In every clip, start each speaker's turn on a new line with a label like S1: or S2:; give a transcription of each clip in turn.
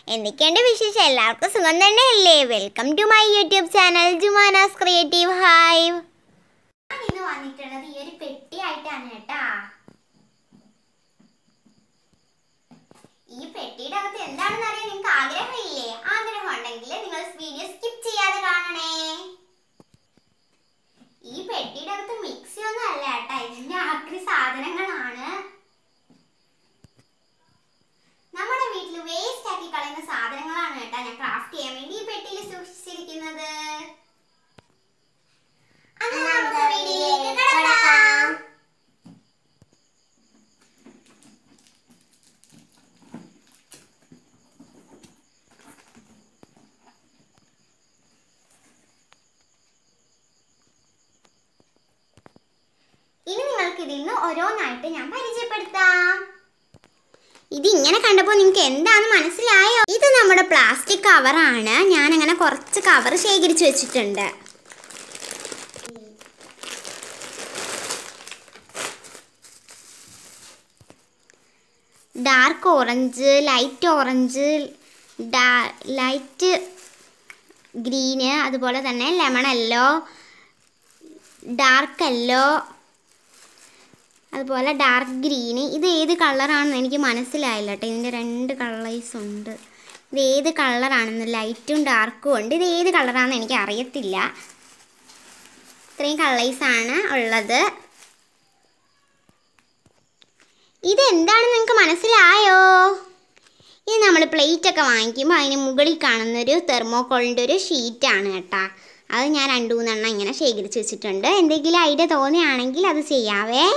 S1: എന്തൊക്കെയുണ്ട് വിശേഷം എല്ലാവർക്കും സുഖം തന്നെയല്ലേ welcome to my YouTube channel Jumana's creative hive ഞാൻ ഇന്ന് വന്നിട്ടുള്ളത് ഈ ഒരു പെട്ടി ആയിട്ടാണ് കേട്ടാ ഈ പെട്ടിയുടെ അകത്ത് എന്താണെന്ന് അറിയാൻ നിങ്ങൾക്ക് ആഗ്രഹമില്ലേ ആഗ്രഹം ഉണ്ടെങ്കിൽ നിങ്ങൾ വീഡിയോ സ്കിപ്പ് ചെയ്യാതെ കാണണേ ഈ പെട്ടിയുടെ അകത്ത് മിക്സി ഒന്നും അല്ല കേട്ടാ ഇതിന്റെ ആക്രി സാധനങ്ങളാണ് നമ്മുടെ വീട്ടിൽ വേസ്റ്റ് ആക്കി കളയുന്ന സാധനങ്ങളാണ് കേട്ടോ ഞാൻ ക്രാഫ്റ്റ് ചെയ്യാൻ വേണ്ടി ഈ പെട്ടിയിൽ സൂക്ഷിച്ചിരിക്കുന്നത് അങ്ങനെ നമുക്ക് വീഡിയോയിലേക്ക് കടക്കാം ഇനി നിങ്ങൾക്ക് ഇതിൽ നിന്ന് ഓരോന്നായിട്ട് ഞാൻ പരിചയപ്പെടുത്താം ഇത് ഇങ്ങനെ കണ്ടപ്പോൾ നിങ്ങൾക്ക് എന്താണെന്ന് മനസ്സിലായോ ഇത് നമ്മുടെ പ്ലാസ്റ്റിക് കവറാണ് ഞാൻ അങ്ങനെ കുറച്ച് കവർ ശേഖരിച്ചു വെച്ചിട്ടുണ്ട് dark orange light orange light green അതുപോലെ തന്നെ ലെമൺ യെല്ലോ ഡാർക്ക് യെല്ലോ അതുപോലെ ഡാർക്ക് ഗ്രീന് ഇത് ഏത് കളറാണെന്ന് എനിക്ക് മനസ്സിലായില്ല കേട്ടോ ഇതിൻ്റെ രണ്ട് കളേഴ്സ് ഉണ്ട് ഇത് ഏത് കളറാണെന്ന് ലൈറ്റും ഡാർക്കും ഉണ്ട് ഇത് ഏത് കളറാണെന്ന് എനിക്ക് അറിയത്തില്ല ഇത്രയും കളേഴ്സാണ് ഉള്ളത് ഇത് എന്താണെന്ന് നിങ്ങൾക്ക് മനസ്സിലായോ ഇത് നമ്മൾ പ്ലേറ്റ് ഒക്കെ വാങ്ങിക്കുമ്പോൾ അതിന് മുകളിൽ കാണുന്നൊരു തെർമോക്കോളിൻ്റെ ഒരു ഷീറ്റാണ് കേട്ടോ അത് ഞാൻ രണ്ട് മൂന്നെണ്ണം ഇങ്ങനെ ശേഖരിച്ച് വെച്ചിട്ടുണ്ട് എന്തെങ്കിലും ഐഡിയ തോന്നുകയാണെങ്കിൽ അത് ചെയ്യാവേ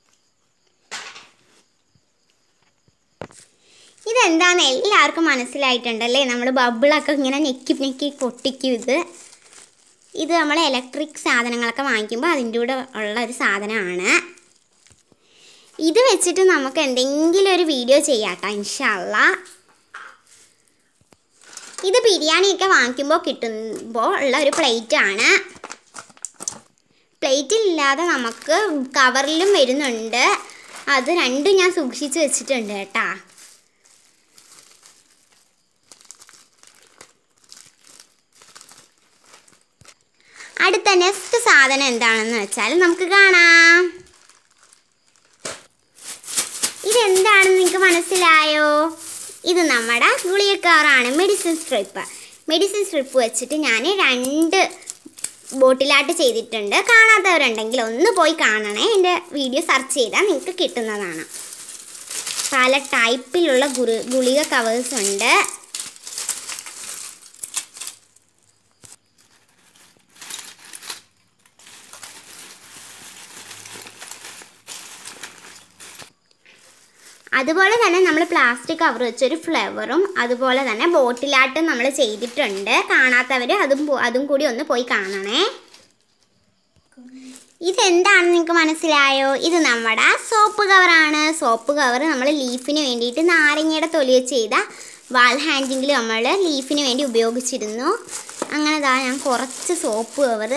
S1: ഇതെന്താന്ന് എല്ലാവർക്കും മനസ്സിലായിട്ടുണ്ടല്ലേ നമ്മൾ ബബിളൊക്കെ ഇങ്ങനെ ഞെക്കി ഞെക്കി പൊട്ടിക്കും ഇത് ഇത് നമ്മൾ ഇലക്ട്രിക് സാധനങ്ങളൊക്കെ വാങ്ങിക്കുമ്പോൾ അതിൻ്റെ കൂടെ ഉള്ള ഒരു സാധനമാണ് ഇത് വെച്ചിട്ട് നമുക്ക് എന്തെങ്കിലും ഒരു വീഡിയോ ചെയ്യാട്ടോ ഇൻഷല്ല ഇത് ബിരിയാണിയൊക്കെ വാങ്ങിക്കുമ്പോൾ കിട്ടുമ്പോൾ ഉള്ള ഒരു പ്ലേറ്റ് ആണ് പ്ലേറ്റിലില്ലാതെ നമുക്ക് കവറിലും വരുന്നുണ്ട് അത് രണ്ടും ഞാൻ സൂക്ഷിച്ച് വെച്ചിട്ടുണ്ട് കേട്ടാ അടുത്ത നെക്സ്റ്റ് സാധനം എന്താണെന്ന് വെച്ചാൽ നമുക്ക് കാണാം ഇതെന്താണെന്ന് നിങ്ങൾക്ക് മനസ്സിലായോ ഇത് നമ്മുടെ ഗുളികക്കാറാണ് മെഡിസിൻ സ്ട്രിപ്പ് മെഡിസിൻ സ്ട്രിപ്പ് വെച്ചിട്ട് ഞാൻ രണ്ട് ബോട്ടിലായിട്ട് ചെയ്തിട്ടുണ്ട് കാണാത്തവരുണ്ടെങ്കിൽ ഒന്ന് പോയി കാണണേ എൻ്റെ വീഡിയോ സെർച്ച് ചെയ്താൽ നിങ്ങൾക്ക് കിട്ടുന്നതാണ് പല ടൈപ്പിലുള്ള ഗുരു ഗുളിക കവേഴ്സ് ഉണ്ട് അതുപോലെ തന്നെ നമ്മൾ പ്ലാസ്റ്റിക് കവർ വെച്ചൊരു ഫ്ലവറും അതുപോലെ തന്നെ ബോട്ടിലാട്ടും നമ്മൾ ചെയ്തിട്ടുണ്ട് കാണാത്തവർ അതും പോ- അതും കൂടി ഒന്ന് പോയി കാണണേ ഇതെന്താണെന്ന് നിങ്ങൾക്ക് മനസ്സിലായോ ഇത് നമ്മുടെ സോപ്പ് കവറാണ് സോപ്പ് കവർ നമ്മൾ ലീഫിന് വേണ്ടിയിട്ട് നാരങ്ങയുടെ തൊലി വെച്ച് ചെയ്ത വാൾ ഹാൻഡിങ്ങിൽ നമ്മൾ ലീഫിന് വേണ്ടി ഉപയോഗിച്ചിരുന്നു അങ്ങനെ ദാ ഞാൻ കുറച്ച് സോപ്പ് കവർ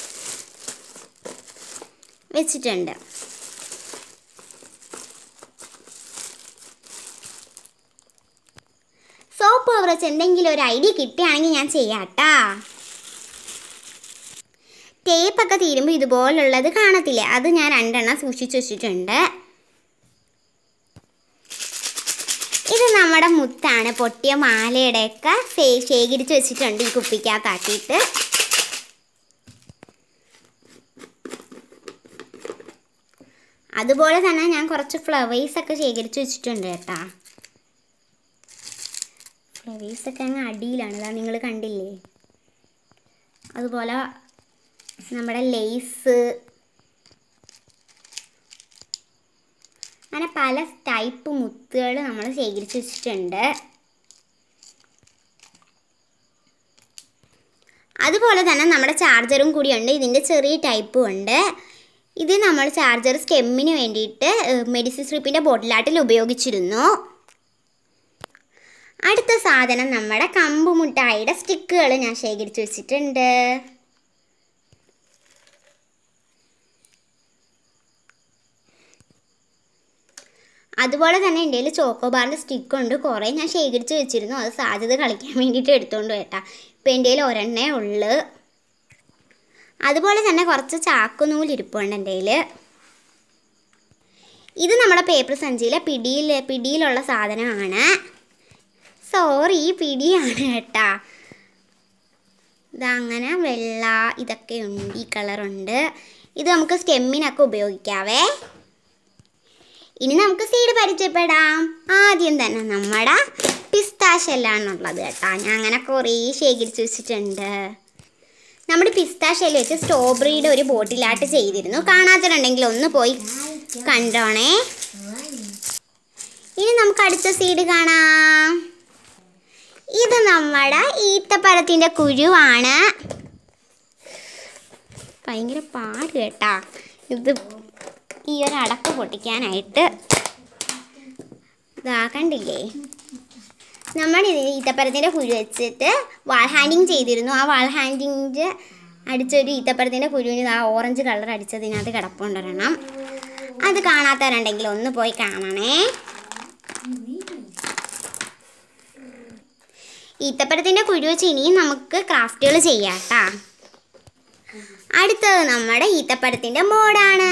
S1: വെച്ചിട്ടുണ്ട് സോപ്പ് കവർ വെച്ച് എന്തെങ്കിലും ഒരു ഐഡിയ കിട്ടുകയാണെങ്കിൽ ഞാൻ ചെയ്യാട്ടാ ടേപ്പൊക്കെ തീരുമ്പോൾ ഇതുപോലുള്ളത് കാണത്തില്ലേ അത് ഞാൻ രണ്ടെണ്ണം സൂക്ഷിച്ചു വെച്ചിട്ടുണ്ട് ഇത് നമ്മുടെ മുത്താണ് പൊട്ടിയ മാലയുടെയൊക്കെ ശേ- ശേഖരിച്ച് വെച്ചിട്ടുണ്ട് ഈ കുപ്പിക്കകത്താക്കിയിട്ട് അതുപോലെ തന്നെ ഞാൻ കുറച്ച് ഫ്ലവേഴ്സ് ഒക്കെ ശേഖരിച്ച് വെച്ചിട്ടുണ്ട് കേട്ടാ ഫ്ലവേഴ്സ് ഒക്കെ അങ്ങ് അടിയിലാണ് ഇതാ നിങ്ങൾ കണ്ടില്ലേ അതുപോലെ നമ്മുടെ ലേസ് അങ്ങനെ പല ടൈപ്പ് മുത്തുകൾ നമ്മൾ ശേഖരിച്ച് വെച്ചിട്ടുണ്ട് അതുപോലെ തന്നെ നമ്മുടെ ചാർജറും കൂടിയുണ്ട് ഇതിൻ്റെ ചെറിയ ടൈപ്പും ഉണ്ട് ഇത് നമ്മൾ ചാർജർ സ്കെമ്മിന് വേണ്ടിയിട്ട് മെഡിസിൻ സ്ട്രിപ്പിൻ്റെ ബോട്ടിലാട്ടിൽ ഉപയോഗിച്ചിരുന്നു അടുത്ത സാധനം നമ്മുടെ കമ്പ് മുട്ടായിയുടെ സ്റ്റിക്കുകൾ ഞാൻ ശേഖരിച്ച് വെച്ചിട്ടുണ്ട് അതുപോലെ തന്നെ എൻ്റെ കയ്യിൽ ചോക്കോബാറിൻ്റെ സ്റ്റിക്ക് ഉണ്ട് കുറേ ഞാൻ ശേഖരിച്ച് വെച്ചിരുന്നു അത് സാധ്യത കളിക്കാൻ വേണ്ടിയിട്ട് എടുത്തുകൊണ്ട് കേട്ടാ ഇപ്പം എൻ്റെ കയ്യിൽ ഒരെണ്ണേ ഉള്ളു അതുപോലെ തന്നെ കുറച്ച് ചാക്കുനൂലിരിപ്പുണ്ട് എൻ്റെ കയ്യിൽ ഇത് നമ്മുടെ പേപ്പർ സഞ്ചിയിലെ പിടിയിൽ പിടിയിലുള്ള സാധനമാണ് സോറി പിടിയാണ് കേട്ടാ ഇതങ്ങനെ വെള്ള ഇതൊക്കെ ഉണ്ട് ഈ കളറുണ്ട് ഇത് നമുക്ക് സ്റ്റെമ്മിനൊക്കെ ഉപയോഗിക്കാവേ ഇനി നമുക്ക് സീഡ് പരിചയപ്പെടാം ആദ്യം തന്നെ നമ്മുടെ പിസ്താശെല്ലാണുള്ളത് കേട്ടോ ഞാൻ അങ്ങനെ കുറേ ശേഖരിച്ച് വെച്ചിട്ടുണ്ട് നമ്മുടെ പിസ്താശെല്ല വെച്ച് സ്ട്രോബെറിയുടെ ഒരു ബോട്ടിലാട്ട് ചെയ്തിരുന്നു കാണാത്തവരുണ്ടെങ്കിൽ ഒന്ന് പോയി കണ്ടോണേ ഇനി നമുക്ക് അടുത്ത സീഡ് കാണാം ഇത് നമ്മുടെ ഈത്തപ്പഴത്തിൻ്റെ കുരുവാണ് ഭയങ്കര പാട് കേട്ടാ ഇത് ഈ ഒരു അടപ്പ് പൊട്ടിക്കാനായിട്ട് ഇതാ കണ്ടില്ലേ നമ്മൾ ഇത് ഈത്തപ്പഴത്തിൻ്റെ കുരു വെച്ചിട്ട് വാൾ ഹാൻഡിങ് ചെയ്തിരുന്നു ആ വാൾ ഹാൻഡിങ് അടിച്ചൊരു ഈത്തപ്പഴത്തിൻ്റെ കുരുവിന് ആ ഓറഞ്ച് കളർ അടിച്ചതിനകത്ത് കിടപ്പുണ്ടൊരെണ്ണം അത് കാണാത്തവരുണ്ടെങ്കിൽ ഒന്ന് പോയി കാണണേ ഈത്തപ്പഴത്തിൻ്റെ കുരു വെച്ച് ഇനിയും നമുക്ക് ക്രാഫ്റ്റുകൾ ചെയ്യാം കേട്ടാ അടുത്തത് നമ്മുടെ ഈത്തപ്പഴത്തിൻ്റെ മോഡാണ്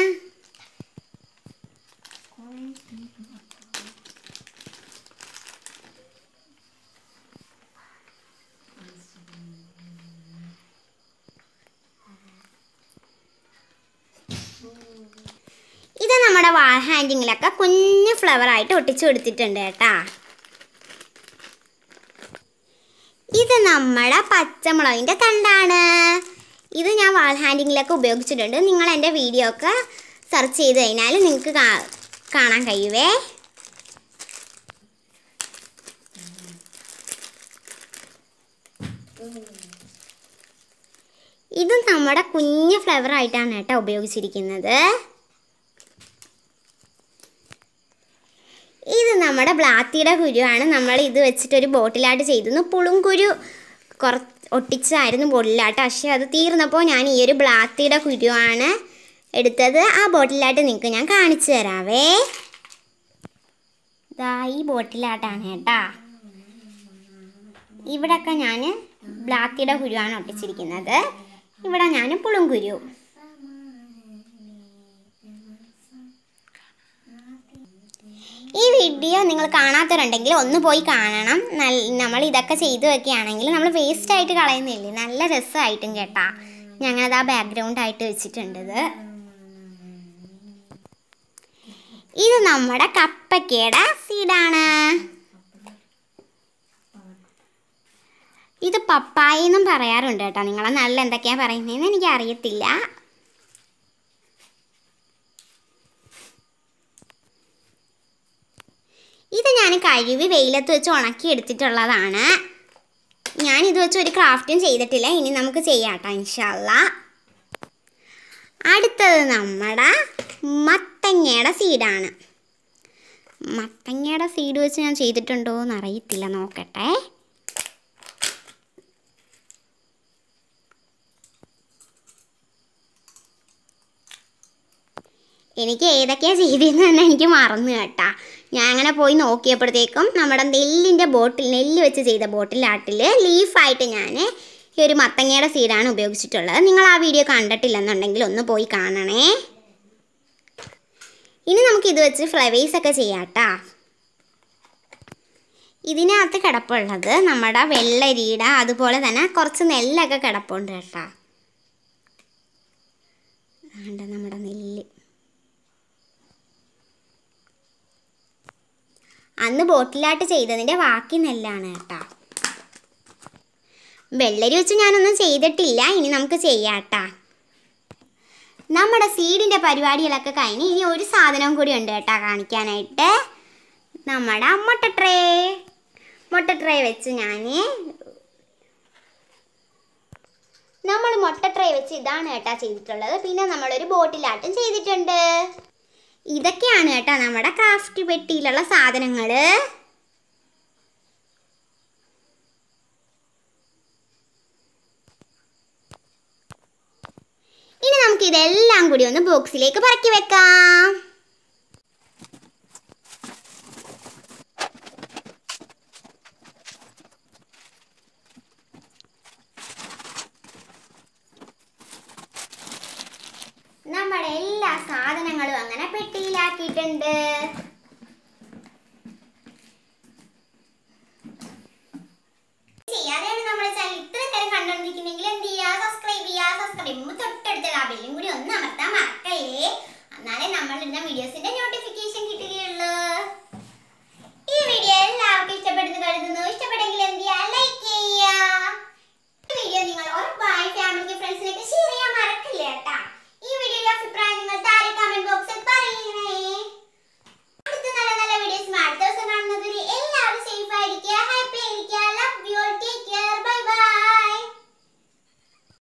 S1: ഇത് നമ്മുടെ വാൾ ഹാൻഡിങ്ങിലൊക്കെ കുഞ്ഞു ഫ്ലവർ ആയിട്ട് ഒട്ടിച്ചു കൊടുത്തിട്ടുണ്ട് കേട്ടാ ഇത് നമ്മുടെ പച്ചമുളകിൻ്റെ തണ്ടാണ് ഇത് ഞാൻ വാൾ ഹാൻഡിങ്ങിലൊക്കെ ഉപയോഗിച്ചിട്ടുണ്ട് നിങ്ങൾ എൻ്റെ വീഡിയോ ഒക്കെ സെർച്ച് ചെയ്ത് കഴിഞ്ഞാൽ നിങ്ങൾക്ക് കാ- കാണാൻ കഴിയുവേ ഇത് നമ്മുടെ കുഞ്ഞ് ഫ്ലവർ ആയിട്ടാണ് കേട്ടോ ഉപയോഗിച്ചിരിക്കുന്നത് ഇത് നമ്മുടെ ബ്ലാത്തിയുടെ കുരുവാണ് നമ്മൾ ഇത് വെച്ചിട്ടൊരു ബോട്ടിലാട്ട് ചെയ്തിരുന്നു പുളുംകുരു കുറ ഒട്ടിച്ചതായിരുന്നു ബോട്ടിലാട്ട് പക്ഷേ അത് തീർന്നപ്പോൾ ഞാൻ ഈ ഒരു ബ്ലാത്തിയുടെ കുരുവാണ് എടുത്തത് ആ ബോട്ടിലാട്ട് നിങ്ങൾക്ക് ഞാൻ കാണിച്ചു തരാവേ ഇതാ ഈ ബോട്ടിലാട്ടാണ് കേട്ടാ ഇവിടെയൊക്കെ ഞാൻ ബ്ലാത്തിയുടെ കുരുവാണ് ഒട്ടിച്ചിരിക്കുന്നത് ഇവിടെ ഞാൻ പുളുംകുരു ഈ വീഡിയോ നിങ്ങൾ കാണാത്തവരുണ്ടെങ്കിൽ ഒന്ന് പോയി കാണണം നൽ- നമ്മൾ ഇതൊക്കെ ചെയ്തു വെക്കുകയാണെങ്കിൽ നമ്മൾ വേസ്റ്റ് ആയിട്ട് കളയുന്നില്ലേ നല്ല രസമായിട്ടും കേട്ടാ ഞങ്ങളത് ആ ബാക്ക്ഗ്രൗണ്ട് ആയിട്ട് വെച്ചിട്ടുണ്ട് ഇത് ഇത് നമ്മുടെ കപ്പക്കയുടെ സീഡാണ് ഇത് പപ്പായ എന്നും പറയാറുണ്ട് കേട്ടോ നിങ്ങളെ നല്ല എന്തൊക്കെയാ പറയുന്നതെന്ന് എനിക്ക് അറിയത്തില്ല ഇത് ഞാൻ കഴുകി വെയിലത്ത് വെച്ച് ഉണക്കി എടുത്തിട്ടുള്ളതാണ് ഞാൻ ഇത് വെച്ച് ഒരു ക്രാഫ്റ്റും ചെയ്തിട്ടില്ല ഇനി നമുക്ക് ചെയ്യാം കേട്ടോ ഇൻഷല്ല അടുത്തത് നമ്മുടെ മത്തങ്ങയുടെ സീഡാണ് മത്തങ്ങയുടെ സീഡ് വെച്ച് ഞാൻ ചെയ്തിട്ടുണ്ടോ എന്ന് അറിയത്തില്ല നോക്കട്ടെ എനിക്ക് ഏതൊക്കെയാണ് ചെയ്തതെന്ന് തന്നെ എനിക്ക് മറന്നു കേട്ടാ ഞാൻ അങ്ങനെ പോയി നോക്കിയപ്പോഴത്തേക്കും നമ്മുടെ നെല്ലിൻ്റെ ബോട്ടിൽ നെല്ല് വെച്ച് ചെയ്ത ബോട്ടിലാട്ടിൽ ലീഫായിട്ട് ഞാൻ ഈ ഒരു മത്തങ്ങയുടെ സീഡാണ് ഉപയോഗിച്ചിട്ടുള്ളത് നിങ്ങൾ ആ വീഡിയോ കണ്ടിട്ടില്ലെന്നുണ്ടെങ്കിൽ ഒന്ന് പോയി കാണണേ ഇനി നമുക്ക് ഇത് വെച്ച് ഫ്ലവേഴ്സ് ഒക്കെ ചെയ്യാം കേട്ടാ ഇതിനകത്ത് കിടപ്പുള്ളത് നമ്മുടെ വെള്ളരിയുടെ അതുപോലെ തന്നെ കുറച്ച് നെല്ലൊക്കെ കിടപ്പുണ്ട് കേട്ടാ ആണ്ട് നമ്മുടെ നെല്ല് അന്ന് ബോട്ടിലാട്ട് ചെയ്തതിൻ്റെ ബാക്കി നെല്ലാണ് കേട്ടാ വെള്ളരി വെച്ച് ഞാനൊന്നും ചെയ്തിട്ടില്ല ഇനി നമുക്ക് ചെയ്യാം കേട്ടാ നമ്മുടെ സീഡിൻ്റെ പരിപാടികളൊക്കെ കഴിഞ്ഞ് ഇനി ഒരു സാധനം കൂടി ഉണ്ട് കേട്ടാ കാണിക്കാനായിട്ട് നമ്മുടെ മുട്ട ട്രേ മുട്ട ട്രേ വെച്ച് ഞാൻ നമ്മൾ മുട്ട ട്രേ വെച്ച് ഇതാണ് കേട്ടാ ചെയ്തിട്ടുള്ളത് പിന്നെ നമ്മളൊരു ബോട്ടിലാട്ടും ചെയ്തിട്ടുണ്ട് ഇതൊക്കെയാണ് കേട്ടോ നമ്മുടെ ക്രാഫ്റ്റ് പെട്ടിയിലുള്ള സാധനങ്ങൾ ഇനി നമുക്ക് ഇതെല്ലാം കൂടി ഒന്ന് ബോക്സിലേക്ക് പറക്കി വെക്കാം ആക്കിയിട്ടുണ്ട് ചെയ്യാതെയാണ് നമ്മുടെ ചാനൽ ഇത്ര നേരം കണ്ടുകൊണ്ടിരിക്കുന്നെങ്കിൽ എന്ത് ചെയ്യുക സബ്സ്ക്രൈബ് ചെയ്യുക സബ്സ്ക്രൈബ് ചെയ്യുമ്പോൾ തൊട്ടടുത്ത ബെല്ലും കൂടി ഒന്ന് അമർത്താൻ മറക്കല്ലേ